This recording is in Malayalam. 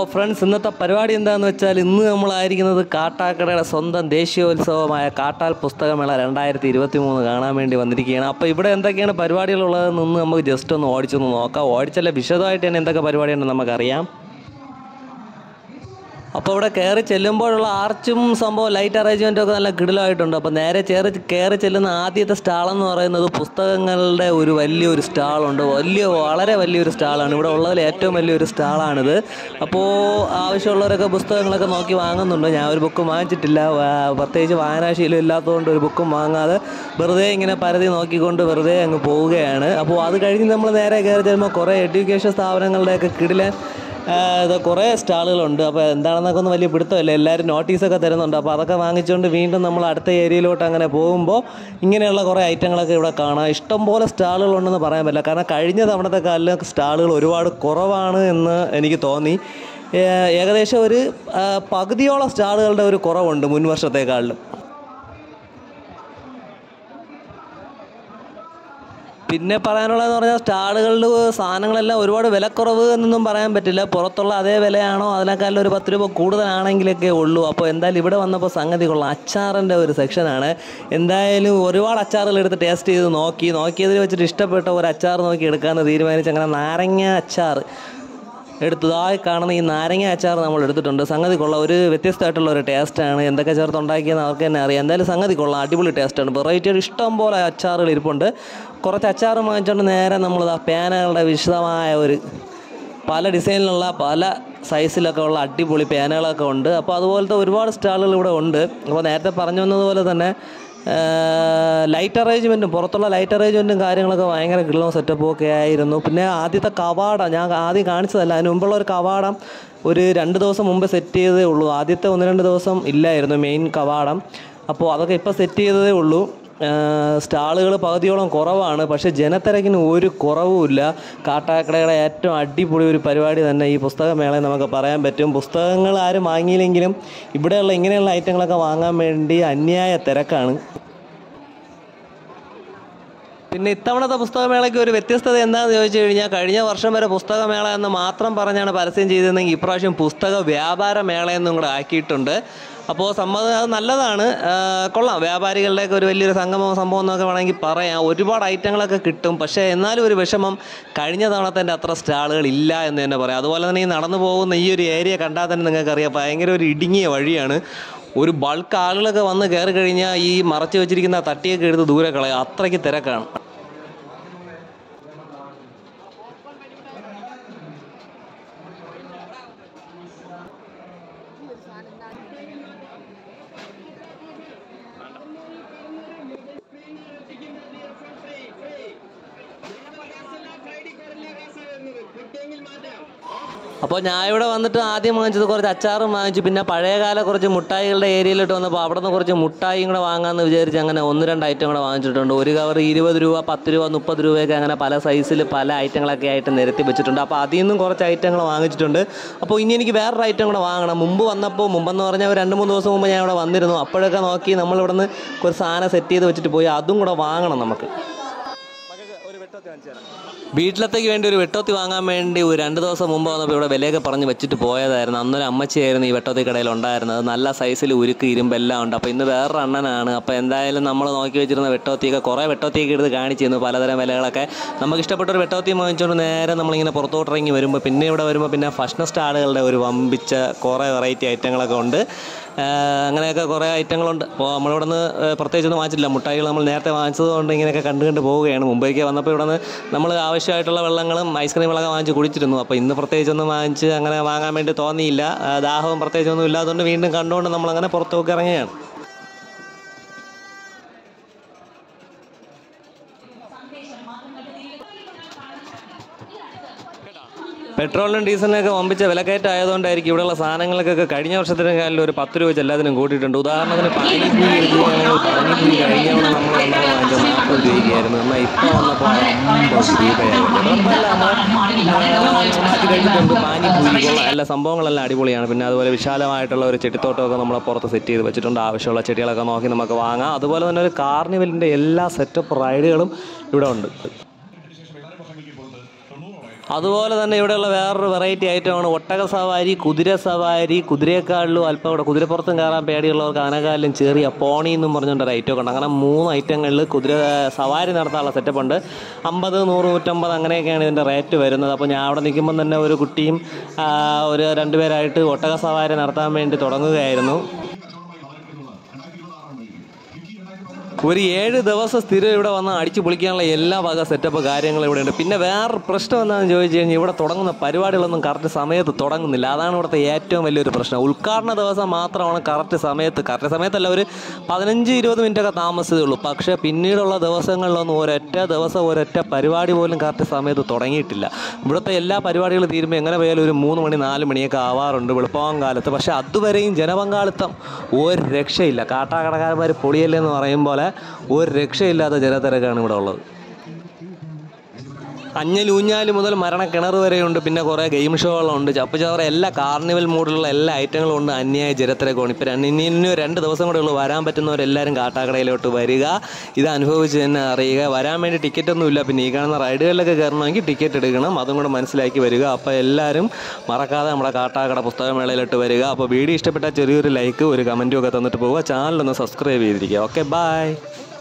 ഫ്രണ്ട്സ് ഇന്നത്തെ പരിപാടി എന്താണെന്ന് വെച്ചാൽ ഇന്ന് നമ്മളായിരിക്കുന്നത് കാട്ടാക്കടയുടെ സ്വന്തം ദേശീയോത്സവമായ കാട്ടാൽ പുസ്തകമേള രണ്ടായിരത്തി ഇരുപത്തി മൂന്ന് കാണാൻ വേണ്ടി വന്നിരിക്കുകയാണ് അപ്പോൾ ഇവിടെ എന്തൊക്കെയാണ് പരിപാടികളുള്ളതെന്ന് ഇന്ന് നമുക്ക് ജസ്റ്റ് ഒന്ന് ഓടിച്ചൊന്ന് നോക്കാം ഓടിച്ചല്ല വിശദമായിട്ട് തന്നെ എന്തൊക്കെ പരിപാടിയുണ്ടെന്ന് നമുക്കറിയാം അപ്പോൾ ഇവിടെ കയറി ചെല്ലുമ്പോഴുള്ള ആർച്ചും സംഭവം ലൈറ്റ് അറേഞ്ച്മെൻറ്റും ഒക്കെ നല്ല കിടിലമായിട്ടുണ്ട് അപ്പോൾ നേരെ ചേറി കയറി ചെല്ലുന്ന ആദ്യത്തെ സ്റ്റാളെന്ന് പറയുന്നത് പുസ്തകങ്ങളുടെ ഒരു വലിയൊരു സ്റ്റാളുണ്ട് വലിയ വളരെ വലിയൊരു സ്റ്റാളാണ് ഇവിടെ ഉള്ളതിൽ ഏറ്റവും വലിയൊരു സ്റ്റാളാണിത് അപ്പോൾ ആവശ്യമുള്ളവരൊക്കെ പുസ്തകങ്ങളൊക്കെ നോക്കി വാങ്ങുന്നുണ്ട് ഞാൻ ഒരു ബുക്ക് വാങ്ങിച്ചിട്ടില്ല വാ- പ്രത്യേകിച്ച് വായനാശീലം ഇല്ലാത്തതുകൊണ്ട് ഒരു ബുക്കും വാങ്ങാതെ വെറുതെ ഇങ്ങനെ പരതി നോക്കിക്കൊണ്ട് വെറുതെ അങ്ങ് പോവുകയാണ് അപ്പോൾ അത് കഴിഞ്ഞ് നമ്മൾ നേരെ കയറി ചെല്ലുമ്പോൾ കുറേ എഡ്യൂക്കേഷൻ സ്ഥാപനങ്ങളുടെയൊക്കെ കിടിലൻ ആ, ഇത് കുറേ സ്റ്റാളുകളുണ്ട് അപ്പോൾ എന്താണെന്നൊക്കെ ഒന്നും വലിയ പിടുത്തമില്ല എല്ലാവരും നോട്ടീസൊക്കെ തരുന്നുണ്ട് അപ്പോൾ അതൊക്കെ വാങ്ങിച്ചുകൊണ്ട് വീണ്ടും നമ്മൾ അടുത്ത ഏരിയയിലോട്ട് അങ്ങനെ പോകുമ്പോൾ ഇങ്ങനെയുള്ള കുറേ ഐറ്റങ്ങളൊക്കെ ഇവിടെ കാണാം ഇഷ്ടംപോലെ സ്റ്റാളുകളുണ്ടെന്ന് പറയാൻ പറ്റില്ല കാരണം കഴിഞ്ഞ തവണത്തെ കാലിൽ സ്റ്റാളുകൾ ഒരുപാട് കുറവാണ് എന്ന് എനിക്ക് തോന്നി ഏ, ഏകദേശം ഒരു ആ, പകുതിയോളം സ്റ്റാളുകളുടെ ഒരു കുറവുണ്ട് മുൻ വർഷത്തേക്കാളിലും പിന്നെ പറയാനുള്ളതെന്ന് പറഞ്ഞാൽ സ്റ്റാളുകളിൽ സാധനങ്ങളെല്ലാം ഒരുപാട് വിലക്കുറവ് എന്നൊന്നും പറയാൻ പറ്റില്ല പുറത്തുള്ള അതേ വിലയാണോ അതിനേക്കാളും ഒരു പത്ത് രൂപ കൂടുതലാണെങ്കിലൊക്കെ ഉള്ളൂ അപ്പോൾ എന്തായാലും ഇവിടെ വന്നപ്പോൾ സംഗതി കൊള്ളാം അച്ചാറിൻ്റെ ഒരു സെക്ഷനാണ് എന്തായാലും ഒരുപാട് അച്ചാറുകൾ എടുത്ത് ടേസ്റ്റ് ചെയ്ത് നോക്കി നോക്കിയതിൽ വെച്ചിട്ട് ഇഷ്ടപ്പെട്ട ഒരു അച്ചാർ നോക്കി എടുക്കാമെന്ന് തീരുമാനിച്ച് അങ്ങനെ നാരങ്ങ അച്ചാർ എടുത്തതായി കാണുന്ന ഈ നാരങ്ങ അച്ചാർ നമ്മൾ എടുത്തിട്ടുണ്ട് സംഗതി കൊള്ളാം ഒരു വ്യത്യസ്തമായിട്ടുള്ള ഒരു ടേസ്റ്റാണ് എന്തൊക്കെ ചേർത്ത് ഉണ്ടാക്കിയെന്ന് അവർക്ക് തന്നെ അറിയാം എന്തായാലും സംഗതി കൊള്ളാം അടിപൊളി ടേസ്റ്റാണ് വെറൈറ്റി ഇഷ്ടം പോലെ അച്ചാറുകൾ ഇരിപ്പുണ്ട് കുറച്ച് അച്ചാർ വാങ്ങിച്ചുകൊണ്ട് നേരെ നമ്മൾ ആ പേനകളുടെ വിശദമായ ഒരു പല ഡിസൈനിലുള്ള പല സൈസിലൊക്കെ ഉള്ള അടിപൊളി പേനകളൊക്കെ ഉണ്ട് അപ്പോൾ അതുപോലത്തെ ഒരുപാട് സ്റ്റാളുകൾ ഇവിടെ ഉണ്ട് അപ്പോൾ നേരത്തെ പറഞ്ഞു വന്നതുപോലെ തന്നെ ലൈറ്റ് അറേഞ്ച്മെൻറ്റും പുറത്തുള്ള ലൈറ്റ് അറേഞ്ച്മെൻറ്റും കാര്യങ്ങളൊക്കെ ഭയങ്കര കിള്ളവും സെറ്റപ്പും ഒക്കെ ആയിരുന്നു പിന്നെ ആദ്യത്തെ കവാടം ഞാൻ ആദ്യം കാണിച്ചതല്ല അതിന് മുമ്പുള്ള ഒരു കവാടം ഒരു രണ്ട് ദിവസം മുമ്പ് സെറ്റ് ചെയ്തതേ ഉള്ളൂ ആദ്യത്തെ ഒന്ന് രണ്ട് ദിവസം ഇല്ലായിരുന്നു മെയിൻ കവാടം അപ്പോൾ അതൊക്കെ ഇപ്പോൾ സെറ്റ് ചെയ്തതേ ഉള്ളൂ സ്റ്റാളുകൾ പകുതിയോളം കുറവാണ് പക്ഷേ ജനത്തിരക്കിന് ഒരു കുറവുമില്ല കാട്ടാക്കടയുടെ ഏറ്റവും അടിപൊളി ഒരു പരിപാടി തന്നെ ഈ പുസ്തകമേള നമുക്ക് പറയാൻ പറ്റും പുസ്തകങ്ങൾ ആരും വാങ്ങിയില്ലെങ്കിലും ഇവിടെയുള്ള ഇങ്ങനെയുള്ള ഐറ്റങ്ങളൊക്കെ വാങ്ങാൻ വേണ്ടി അന്യായ തിരക്കാണ് പിന്നെ ഇത്തവണത്തെ പുസ്തകമേളയ്ക്ക് ഒരു വ്യത്യസ്തത എന്താണെന്ന് ചോദിച്ചു കഴിഞ്ഞാൽ കഴിഞ്ഞ വർഷം വരെ പുസ്തകമേള എന്ന് മാത്രം പറഞ്ഞാണ് പരസ്യം ചെയ്തിരുന്നെങ്കിൽ ഇപ്രാവശ്യം പുസ്തക വ്യാപാര മേള എന്നും കൂടെ ആക്കിയിട്ടുണ്ട് അപ്പോൾ സമ്മതം അത് നല്ലതാണ് ആ, കൊള്ളാം വ്യാപാരികളുടെയൊക്കെ ഒരു വലിയൊരു സംഗമം സംഭവം എന്നൊക്കെ വേണമെങ്കിൽ പറയാം ഒരുപാട് ഐറ്റങ്ങളൊക്കെ കിട്ടും പക്ഷേ എന്നാലും ഒരു വിഷമം കഴിഞ്ഞ തവണത്തെ അത്ര സ്റ്റാളുകൾ ഇല്ല എന്ന് തന്നെ പറയാം അതുപോലെ തന്നെ ഈ നടന്നു പോകുന്ന ഈ ഒരു ഏരിയ കണ്ടാൽ തന്നെ നിങ്ങൾക്കറിയാം ഭയങ്കര ഒരു ഇടുങ്ങിയ വഴിയാണ് ഒരു ബൾക്ക് ആളുകളൊക്കെ വന്ന് കയറി കഴിഞ്ഞാൽ ഈ മറച്ചു വെച്ചിരിക്കുന്ന ആ തട്ടിയൊക്കെ എടുത്ത് ദൂരെ കളയും അത്രയ്ക്ക് തിരക്കാണ് അപ്പോൾ ഞാൻ ഇവിടെ വന്നിട്ട് ആദ്യം വാങ്ങിച്ചത് കുറച്ച് അച്ചാറും വാങ്ങിച്ചു പിന്നെ പഴയകാല കുറച്ച് മുട്ടായികളുടെ ഏരിയയിലോട്ട് വന്നപ്പോൾ അവിടെ നിന്ന് കുറച്ച് മുട്ടായിയും കൂടെ വാങ്ങാമെന്ന് വിചാരിച്ച് അങ്ങനെ ഒന്ന് രണ്ട് ഐറ്റം കൂടെ വാങ്ങിച്ചിട്ടുണ്ട് ഒരു കവർ ഇരുപത് രൂപ പത്ത് രൂപ മുപ്പത് രൂപയൊക്കെ അങ്ങനെ പല സൈസിൽ പല ഐറ്റങ്ങളൊക്കെ ആയിട്ട് നിരത്തി വെച്ചിട്ടുണ്ട് അപ്പോൾ അതിൽ നിന്നും കുറച്ച് ഐറ്റങ്ങൾ വാങ്ങിച്ചിട്ടുണ്ട് അപ്പോൾ ഇനി എനിക്ക് വേറൊരു ഐറ്റം കൂടെ വാങ്ങണം മുമ്പ് വന്നപ്പോൾ മുമ്പെന്ന് പറഞ്ഞാൽ ഒരു രണ്ട് മൂന്ന് ദിവസം മുമ്പ് ഞാൻ ഇവിടെ വന്നിരുന്നു അപ്പോഴൊക്കെ നോക്കി നമ്മൾ ഇവിടെ നിന്ന് ഒരു സാധനം സെറ്റ് ചെയ്ത് വെച്ചിട്ട് പോയി അതും കൂടെ വാങ്ങണം നമുക്ക് വീട്ടിലത്തേക്ക് വേണ്ടി ഒരു വെട്ടോത്തി വാങ്ങാൻ വേണ്ടി ഒരു രണ്ട് ദിവസം മുമ്പ് വന്നപ്പോൾ ഇവിടെ വിലയൊക്കെ പറഞ്ഞ് വെച്ചിട്ട് പോയതായിരുന്നു അന്നൊരു അമ്മച്ചിയായിരുന്നു ഈ വെട്ടോത്തി കടയിൽ ഉണ്ടായിരുന്നത് നല്ല സൈസിൽ ഉരുക്ക് ഇരുമ്പെല്ലാം ഉണ്ട് അപ്പോൾ ഇന്ന് വേറൊരു അണ്ണനാണ് അപ്പോൾ എന്തായാലും നമ്മൾ നോക്കി വെച്ചിരുന്ന വെട്ടോത്തിയൊക്കെ കുറേ വെട്ടോത്തിയൊക്കെ എടുത്ത് കാണിച്ചിരുന്നു പലതരം വിലകളൊക്കെ നമുക്ക് ഇഷ്ടപ്പെട്ട ഒരു വെട്ടോത്തി വാങ്ങിച്ചുകൊണ്ട് നേരെ നമ്മളിങ്ങനെ പുറത്തോട്ട് ഇറങ്ങി വരുമ്പോൾ പിന്നെ ഇവിടെ വരുമ്പോൾ പിന്നെ ഭക്ഷണ സ്റ്റാളുകളുടെ ഒരു വമ്പിച്ച കുറേ വെറൈറ്റി ഐറ്റങ്ങളൊക്കെ ഉണ്ട് ആഹ് അങ്ങനെയൊക്കെ കുറേ ഐറ്റങ്ങളുണ്ട് അപ്പോൾ നമ്മളിവിടെ നിന്ന് പ്രത്യേകിച്ചൊന്നും വാങ്ങിച്ചില്ല മുട്ടായികൾ നമ്മൾ നേരത്തെ വാങ്ങിച്ചത് കൊണ്ട് ഇങ്ങനെയൊക്കെ കണ്ടു കണ്ട് പോവുകയാണ് മുമ്പേക്ക് വന്നപ്പോൾ ഇവിടെ നിന്ന് നമ്മൾ ആവശ്യമായിട്ടുള്ള വെള്ളങ്ങളും ഐസ്ക്രീമുകളൊക്കെ വാങ്ങിച്ച് കുടിച്ചിരുന്നു അപ്പോൾ ഇന്ന് പ്രത്യേകിച്ചൊന്നും വാങ്ങിച്ച് അങ്ങനെ വാങ്ങാൻ വേണ്ടി തോന്നിയില്ല ആഹ് ദാഹവും പ്രത്യേകിച്ചൊന്നും ഇല്ലാത്തതുകൊണ്ട് വീണ്ടും കണ്ടുകൊണ്ട് നമ്മളങ്ങനെ പുറത്തോട്ട് ഇറങ്ങുകയാണ് പെട്രോളിനും ഡീസലിനൊക്കെ വമ്പിച്ച വിലക്കയറ്റം ആയതുകൊണ്ടായിരിക്കും ഇവിടെയുള്ള സാധനങ്ങൾക്കൊക്കെ കഴിഞ്ഞ വർഷത്തിനെക്കാളും ഒരു പത്ത് രൂപ വെച്ച് എല്ലാത്തിനും കൂട്ടിയിട്ടുണ്ട് ഉദാഹരണത്തിന് പാനിപൂരി എടുക്കുകയാണെങ്കിൽ പാനിപൂരി കഴിഞ്ഞ തവണ നമ്മൾ വന്നപ്പോൾ വാങ്ങിച്ച നാൽപ്പത് രൂപയ്ക്കായിരുന്നു എന്നാൽ ഇപ്പോൾ വന്നപ്പോൾ അമ്പത് രൂപയായിരുന്നു നന്നാക്കി കഴിച്ചിട്ടുണ്ട് പാനിപൂരി കൊള്ളാം എല്ലാ സംഭവങ്ങളെല്ലാം അടിപൊളിയാണ് പിന്നെ അതുപോലെ വിശാലമായിട്ടുള്ള ഒരു ചെടിത്തോട്ടമൊക്കെ നമ്മളെ പുറത്ത് സെറ്റ് ചെയ്ത് വെച്ചിട്ടുണ്ട് ആവശ്യമുള്ള ചെടികളൊക്കെ നോക്കി നമുക്ക് വാങ്ങാം അതുപോലെ തന്നെ ഒരു കാർണിവലിൻ്റെ എല്ലാ സെറ്റപ്പ് റൈഡുകളും ഇവിടെ ഉണ്ട് അതുപോലെ തന്നെ ഇവിടെയുള്ള വേറൊരു വെറൈറ്റി ഐറ്റമാണ് ഒട്ടക സവാരി കുതിര സവാരി കുതിരയെക്കാളിലും അല്പം കൂടെ കുതിരപ്പുറത്തും കയറാൻ പേടിയുള്ളവർക്ക് അതിനേക്കാളും ചെറിയ പോണി എന്നും പറഞ്ഞുകൊണ്ട് ഒരു ഐറ്റമൊക്കെ ഉണ്ട് അങ്ങനെ മൂന്ന് ഐറ്റങ്ങളിൽ കുതിര സവാരി നടത്താനുള്ള സെറ്റപ്പ് ഉണ്ട് അമ്പത് നൂറ് നൂറ്റമ്പത് അങ്ങനെയൊക്കെയാണ് ഇതിൻ്റെ റേറ്റ് വരുന്നത് അപ്പോൾ ഞാൻ അവിടെ നിൽക്കുമ്പം തന്നെ ഒരു കുട്ടിയും ആ, ഒരു രണ്ടുപേരായിട്ട് ഒട്ടക സവാരി നടത്താൻ വേണ്ടി തുടങ്ങുകയായിരുന്നു ഒരു ഏഴ് ദിവസം സ്ഥിരം ഇവിടെ വന്ന് അടിച്ചു പൊളിക്കാനുള്ള എല്ലാ വക സെറ്റപ്പ് കാര്യങ്ങളും ഇവിടെ ഉണ്ട് പിന്നെ വേറെ പ്രശ്നം എന്താണെന്ന് ചോദിച്ചു കഴിഞ്ഞാൽ ഇവിടെ തുടങ്ങുന്ന പരിപാടികളൊന്നും കറക്റ്റ് സമയത്ത് തുടങ്ങുന്നില്ല അതാണ് ഇവിടുത്തെ ഏറ്റവും വലിയൊരു പ്രശ്നം ഉദ്ഘാടന ദിവസം മാത്രമാണ് കറക്റ്റ് സമയത്ത് കറക്റ്റ് സമയത്തല്ല ഒരു പതിനഞ്ച് ഇരുപത് മിനിറ്റ് ഒക്കെ താമസിച്ചതേ ഉള്ളൂ പക്ഷേ പിന്നീടുള്ള ദിവസങ്ങളിലൊന്നും ഒരൊറ്റ ദിവസം ഒരൊറ്റ പരിപാടി പോലും കറക്റ്റ് സമയത്ത് തുടങ്ങിയിട്ടില്ല ഇവിടുത്തെ എല്ലാ പരിപാടികളും തീരുമ്പോൾ എങ്ങനെ പോയാലും ഒരു മൂന്ന് മണി നാല് മണിയൊക്കെ ആവാറുണ്ട് വെളുപ്പാൻ കാലത്ത് പക്ഷേ അതുവരെയും ജനപങ്കാളിത്തം ഒരു രക്ഷയില്ല കാട്ടാക്കടക്കാരന്മാർ പൊളിയല്ലേ എന്ന് പറയും പോലെ ഒരു രക്ഷയില്ലാത്ത ജനത്തിരക്കാണ് ഇവിടെ ഉള്ളത് അഞ്ഞലൂഞ്ഞാല് മുതൽ മരണക്കിണർ വരെയുണ്ട് പിന്നെ കുറേ ഗെയിം ഷോകളുണ്ട് ചപ്പുചവറ എല്ലാ കാർണിവൽ മൂഡിലുള്ള എല്ലാ ഐറ്റങ്ങളും ഉണ്ട് അന്യായ ജലത്തിരക്കാണ് ഇപ്പം രണ്ട് ഇനി ഇനി രണ്ട് ദിവസം കൂടെ ഉള്ളൂ വരാൻ പറ്റുന്നവരെല്ലാവരും കാട്ടാക്കടയിലോട്ട് വരിക ഇത് അനുഭവിച്ച് തന്നെ അറിയുക വരാൻ വേണ്ടി ടിക്കറ്റ് ഒന്നും ഇല്ല പിന്നെ ഈ കാണുന്ന റൈഡുകളിലൊക്കെ കയറണമെങ്കിൽ ടിക്കറ്റ് എടുക്കണം അതും കൂടെ മനസ്സിലാക്കി വരിക അപ്പോൾ എല്ലാവരും മറക്കാതെ നമ്മുടെ കാട്ടാക്കട പുസ്തകമേളയിലോട്ട് വരിക അപ്പോൾ വീഡിയോ ഇഷ്ടപ്പെട്ട ചെറിയൊരു ലൈക്ക് ഒരു കമൻറ്റും ഒക്കെ തന്നിട്ട് പോവുക ചാനലൊന്ന് സബ്സ്ക്രൈബ് ചെയ്തിരിക്കുക ഓക്കെ ബൈ